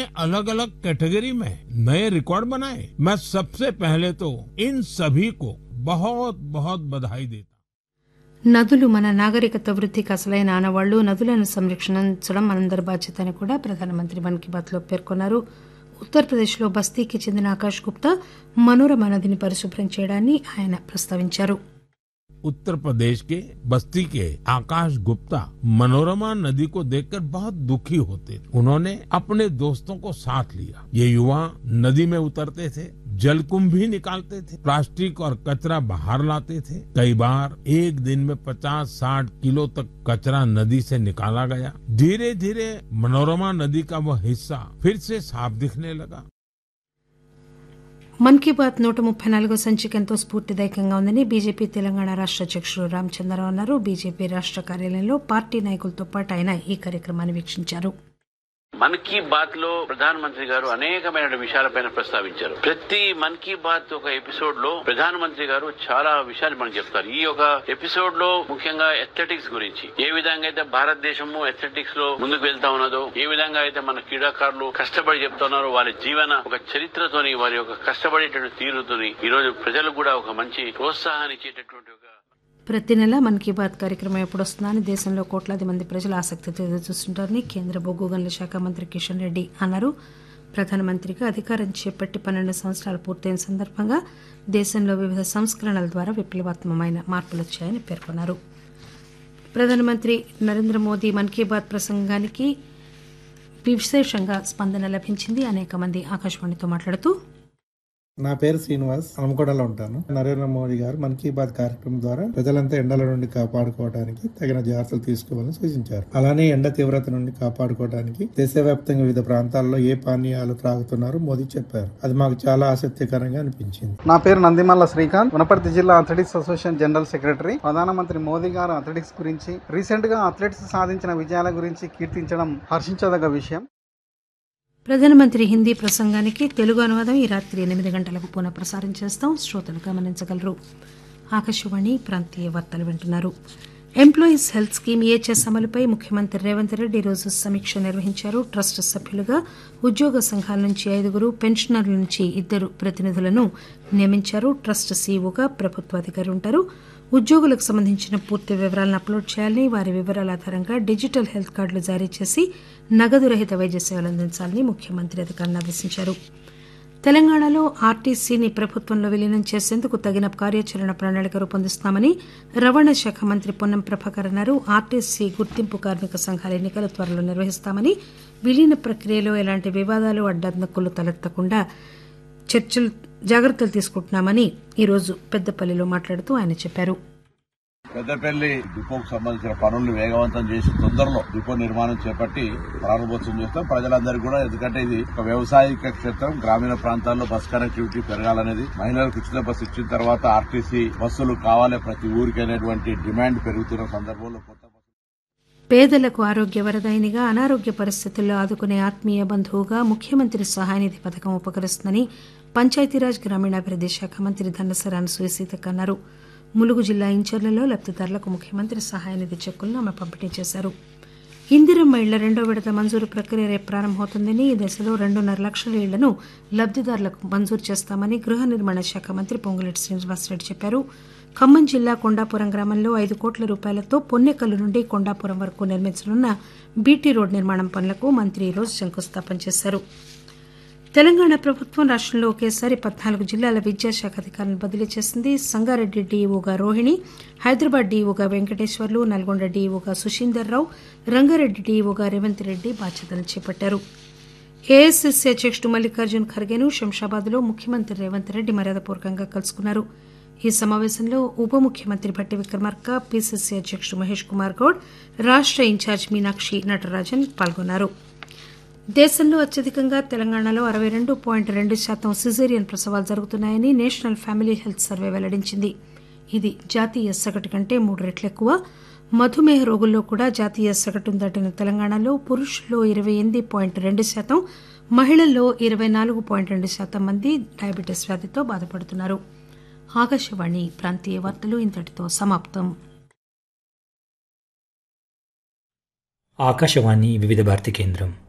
अलग अलग कैटेगरी में नए रिकॉर्ड बनाए मैं सबसे पहले तो इन सभी को बहुत बहुत बधाई देता నదులు మన నాగరికత వృద్ధికి అసలైన ఆనవాళ్లు నదులను సంరక్షించడం మనందరి బాధ్యత అని కూడా ప్రధానమంత్రి మన్ కీ బాత్ లో పేర్కొన్నారు ఉత్తరప్రదేశ్లో బస్తీకి చెందిన ఆకాష్ గుప్తా మనోరమ నదిని పరిశుభ్రం చేయడాన్ని ఆయన ప్రస్తావించారు उत्तर प्रदेश के बस्ती के आकाश गुप्ता मनोरमा नदी को देखकर बहुत दुखी होते थे उन्होंने अपने दोस्तों को साथ लिया ये युवा नदी में उतरते थे जलकुंभ भी निकालते थे प्लास्टिक और कचरा बाहर लाते थे कई बार एक दिन में 50-60 किलो तक कचरा नदी से निकाला गया धीरे धीरे मनोरमा नदी का वह हिस्सा फिर से साफ दिखने लगा మన్ కీ బాత్ నూట ముప్పై నాలుగో సంచిక ఎంతో స్ఫూర్తిదాయకంగా ఉందని బీజేపీ తెలంగాణ రాష్ట అధ్యక్షుడు రామచంద్రరావు అన్నారు బీజేపీ రాష్ట కార్యాలయంలో పార్టీ నాయకులతో పాటు ఆయన ఈ కార్యక్రమాన్ని వీక్షించారు మన్ కీ బాత్ లో ప్రధానమంత్రి గారు అనేకమైన విషయాలపైన ప్రస్తావించారు ప్రతి మన్ కీ బాత్ ఒక ఎపిసోడ్ లో ప్రధానమంత్రి గారు చాలా విషయాలు మనకు చెప్తారు ఈ ఒక ఎపిసోడ్ లో ముఖ్యంగా అథ్లెటిక్స్ గురించి ఏ విధంగా అయితే భారతదేశము అథ్లెటిక్స్ లో ముందుకు వెళ్తా ఉన్నదో ఏ విధంగా అయితే మన క్రీడాకారులు కష్టపడి చెప్తున్నారో వారి జీవన ఒక చరిత్రతోని వారి యొక్క కష్టపడేటువంటి తీరుతోని ఈ రోజు ప్రజలకు కూడా ఒక మంచి ప్రోత్సాహాన్ని ఇచ్చేటటువంటి ఒక ప్రతి నెల మన్ కీ బాత్ కార్యక్రమం ఎప్పుడు వస్తుందా అని దేశంలో కోట్లాది మంది ప్రజలు ఆసక్తితో ఎదురుచూస్తుంటారని కేంద్ర బొగ్గు గనుల శాఖ మంత్రి కిషన్ రెడ్డి అన్నారు ప్రధానమంత్రిగా అధికారం చేపట్టి పన్నెండు సంవత్సరాలు పూర్తయిన సందర్భంగా దేశంలో వివిధ సంస్కరణల ద్వారా విప్లవాత్మకమైన మార్పులు వచ్చాయని పేర్కొన్నారు ప్రధానమంత్రి నరేంద్ర మోదీ మన్ కీ బాత్ ప్రసంగానికి విశేషంగా స్పందన లభించింది అనేక మంది ఆకాశవాణితో మాట్లాడుతూ నా పేరు శ్రీనివాస్ హనుమకొండలో ఉంటాను నరేంద్ర మోడీ గారు మన్ కీ బాత్ కార్యక్రమం ద్వారా ప్రజలంతా ఎండల నుండి కాపాడుకోవడానికి తగిన జాగ్రత్తలు తీసుకోవాలని సూచించారు అలానే ఎండ తీవ్రత నుండి కాపాడుకోవడానికి దేశవ్యాప్తంగా వివిధ ప్రాంతాల్లో ఏ పానీయాలు త్రాగుతున్నారో మోదీ చెప్పారు అది మాకు చాలా ఆసక్తికరంగా అనిపించింది నా పేరు నందిమల్ల శ్రీకాంత్ వనపర్తి జిల్లా అథ్లెటిక్స్ అసోసియేషన్ జనరల్ సెక్రటరీ ప్రధానమంత్రి మోదీ గారు అథ్లెటిక్స్ గురించి రీసెంట్ గా అథ్లెట్స్ సాధించిన విజయాల గురించి కీర్తించడం హర్షించదగ్గ విషయం ప్రధానమంత్రి హిందీ ప్రసంగానికి తెలుగు అనువాదం ఈ రాత్రి ఎనిమిది గంటలకు పునః ప్రసారం చేస్తాం శ్రోతలు గమనించగలరు ఆకాశవాణి ప్రాంతీయ వార్తలు వింటున్నారు ఎంప్లాయీస్ హెల్త్ స్కీమ్ ఏహెచ్ఎస్ అమలుపై ముఖ్యమంత్రి రేవంత్ రెడ్డి ఈరోజు సమీక్ష నిర్వహించారు ట్రస్ట్ సభ్యులుగా ఉద్యోగ సంఘాల నుంచి ఐదుగురు పెన్షనర్ల నుంచి ఇద్దరు ప్రతినిధులను నియమించారు ట్రస్ట్ సీఈఓగా ప్రభుత్వ అధికారి ఉంటారు ఉద్యోగులకు సంబంధించిన పూర్తి వివరాలను అప్లోడ్ చేయాలని వారి వివరాల ఆధారంగా డిజిటల్ హెల్త్ కార్డులు జారీ చేసి నగదు రహిత వైద్య సేవలు అందించాలని ముఖ్యమంత్రి అధికారులను ఆదేశించారు తెలంగాణలో ఆర్టీసీని ప్రభుత్వంలో విలీనం చేసేందుకు తగిన కార్యాచరణ ప్రణాళిక రూపొందిస్తున్నామని రవాణా శాఖ మంత్రి పొన్నం ప్రభాకర్ అన్నారు ఆర్టీసీ గుర్తింపు కార్మిక సంఘాల ఎన్నికలు త్వరలో నిర్వహిస్తామని విలీన ప్రక్రియలో ఎలాంటి వివాదాలు అడ్డంకులు తలెత్తకుండా చర్చలు జాగ్రత్తలు తీసుకుంటున్నామని ఈరోజు పెద్దపల్లిలో మాట్లాడుతూ ఆయన చెప్పారు పెద్దపల్లి డిపోకు సంబంధించిన పనులు వేగవంతం చేసి తొందరలో డిపో నిర్మాణం చేపట్టి ప్రారంభోత్సవం చేస్తాం ప్రజలందరికీ కూడా ఎందుకంటే ఇది ఒక వ్యవసాయక క్షేత్రం గ్రామీణ ప్రాంతాల్లో బస్ కనెక్టివిటీ పెరగాలనేది మహిళలకు ఉచిత బస్సు ఇచ్చిన తర్వాత ఆర్టీసీ బస్సులు కావాలి ప్రతి ఊరికి అనేటువంటి డిమాండ్ పెరుగుతున్న సందర్భంలో కొత్త బస్సులు పేదలకు ఆరోగ్య వరదాయినిగా అనారోగ్య పరిస్థితుల్లో ఆదుకునే ఆత్మీయ బంధువుగా ముఖ్యమంత్రి సహాయనిధి పథకం ఉపకరిస్తుందని పంచాయతీరాజ్ గ్రామీణాభివృద్ది శాఖ మంత్రి ధనసరి అనసూయ సీతక్క అన్నారు ములుగు జిల్లా ఇంచర్లలో లబ్దిదారులకు ముఖ్యమంత్రి సహాయనిధి చెక్కులను ఆమె పంపిణీ చేశారు ఇందిరమ్మ ఇళ్ల రెండో విడత మంజూరు ప్రక్రియ రేపు ప్రారంభమవుతుందని ఈ దశలో రెండున్నర లక్షల ఇళ్లను లబ్దిదారులకు మంజూరు చేస్తామని గృహ నిర్మాణ శాఖ మంత్రి పొంగులేటి శ్రీనివాసరెడ్డి చెప్పారు ఖమ్మం జిల్లా కొండాపురం గ్రామంలో ఐదు కోట్ల రూపాయలతో పొన్నెకల్లు నుండి కొండాపురం వరకు నిర్మించనున్న బీటీ రోడ్ నిర్మాణం పనులకు మంత్రి ఈరోజు శంకుస్థాపన చేశారు తెలంగాణ ప్రభుత్వం రాష్టంలో ఒకేసారి పద్నాలుగు జిల్లాల విద్యాశాఖ అధికారులను బదిలీ చేసింది సంగారెడ్డి డీఈఓగా రోహిణి హైదరాబాద్ డీఈఓగా వెంకటేశ్వర్లు నల్గొండ డీఈఓగా సుశీందర్ రావు రంగారెడ్డి డీఈఓగా రేవంత్ రెడ్డి బాధ్యతలు చేపట్టారు ఏఐసిసి అధ్యక్షుడు మల్లికార్జున్ ఖర్గేను శంషాబాద్లో ముఖ్యమంత్రి రేవంత్ రెడ్డి మర్యాదపూర్వకంగా కలుసుకున్నారు ఈ సమావేశంలో ఉప ముఖ్యమంత్రి భట్టి విక్రమార్క పిసిసి అధ్యక్షుడు మహేష్ కుమార్ గౌడ్ రాష్ట ఇన్ఛార్జ్ మీనాక్షి నటరాజన్ పాల్గొన్నారు దేశంలో అత్యధికంగా తెలంగాణలో అరవై రెండు పాయింట్ రెండు శాతం సిజేరియన్ ప్రసవాలు జరుగుతున్నాయని నేషనల్ ఫ్యామిలీ హెల్త్ సర్వే వెల్లడించింది ఇది జాతీయ సగటు కంటే మూడు రెట్లు ఎక్కువ మధుమేహ రోగుల్లో కూడా జాతీయ సగటును దాటిన తెలంగాణలో పురుషుల్లో ఇరవై ఎనిమిది పాయింట్ రెండు శాతం మహిళల్లో ఇరవై నాలుగు పాయింట్ రెండు శాతం మంది డయాబెటీస్ వ్యాధితో బాధపడుతున్నారు ఆకాశవాణి ప్రాంతీయ వార్తలు ఇంతటితో సమాప్తం ఆకాశవాణి వివిధ భారతి కేంద్రం